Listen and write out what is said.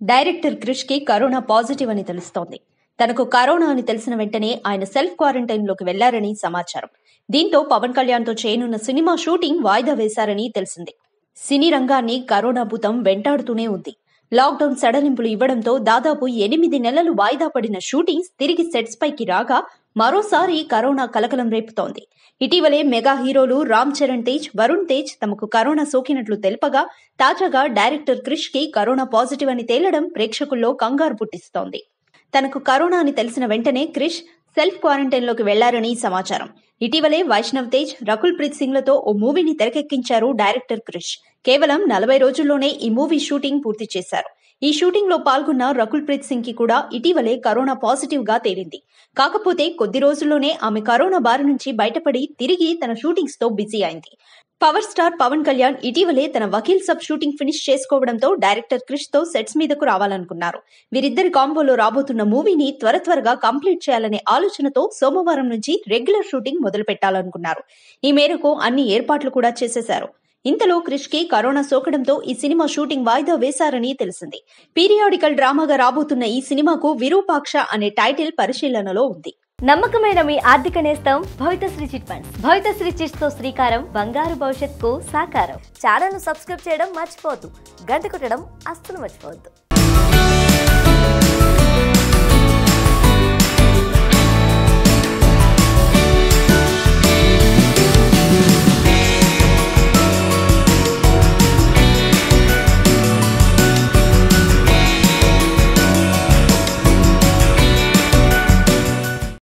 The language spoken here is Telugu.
డైరెక్టర్ క్రిష్ కి కరోనా పాజిటివ్ అని తెలుస్తోంది తనకు కరోనా అని తెలిసిన వెంటనే ఆయన సెల్ఫ్ క్వారంటైన్ లోకి వెళ్లారని సమాచారం దీంతో పవన్ కళ్యాణ్ తో చేయనున్న సినిమా షూటింగ్ వాయిదా వేశారని తెలిసింది సినీ రంగాన్ని కరోనా భూతం వెంటాడుతూనే ఉంది లాక్డౌన్ సడలింపులు ఇవ్వడంతో దాదాపు ఎనిమిది నెలలు వాయిదా పడిన షూటింగ్స్ తిరిగి సెట్స్ పైకి రాగా మరోసారి కరోనా కలకలం రేపుతోంది ఇటీవలే మెగా హీరోలు రామ్ చరణ్ తేజ్ వరుణ్ తేజ్ తమకు కరోనా సోకినట్లు తెలుపగా తాజాగా డైరెక్టర్ క్రిష్ కి కరోనా పాజిటివ్ అని తేలడం ప్రేక్షకుల్లో కంగారు పుట్టిస్తోంది తనకు కరోనా అని తెలిసిన వెంటనే క్రిష్ సెల్ఫ్ క్వారంటైన్ లోకి వెళ్లారని సమాచారం ఇటీవలే వైష్ణవ్ తేజ్ రకుల్ ప్రీత్ సింగ్ లతో ఓ మూవీని తెరకెక్కించారు డైరెక్టర్ క్రిష్ కేవలం నలభై రోజుల్లోనే ఈ మూవీ షూటింగ్ పూర్తి చేశారు ఈ షూటింగ్ లో పాల్గొన్న రకుల్ ప్రీత్ సింగ్ కి కూడా ఇటీవలే కరోనా పాజిటివ్ గా తేలింది కాకపోతే కొద్ది రోజుల్లోనే ఆమె కరోనా బారి నుంచి బయటపడి తిరిగి తన షూటింగ్స్ తో బిజీ అయింది పవర్ స్టార్ పవన్ కళ్యాణ్ ఇటీవలే తన వకీల్ సబ్ షూటింగ్ ఫినిష్ చేసుకోవడంతో డైరెక్టర్ క్రిష్ తో సెట్స్ మీదకు రావాలనుకున్నారు వీరిద్దరి కాంబోలో రాబోతున్న మూవీని త్వర త్వరగా కంప్లీట్ చేయాలనే ఆలోచనతో సోమవారం నుంచి రెగ్యులర్ షూటింగ్ మొదలు పెట్టాలనుకున్నారు ఈ మేరకు అన్ని ఏర్పాట్లు కూడా చేసేశారు ఇంతలో క్రిష్ కి కరోనా సోకడంతో ఈ సినిమా షూటింగ్ వాయిదా వేశారని తెలిసింది పీరియాడికల్ డ్రామాగా రాబోతున్న ఈ సినిమాకు విరూపాక్ష అనే టైటిల్ పరిశీలనలో ఉంది నమ్మకమైన మీ ఆర్థిక నేస్తం Bhavithasri chit funds Bhavithasri chits తో శ్రీకారం బంగారు భవిష్యత్తుకు సాకారం ఛానల్ ను సబ్స్క్రైబ్ చేయడం మర్చిపోవద్దు గంట కొట్టడం అస్సలు మర్చిపోవద్దు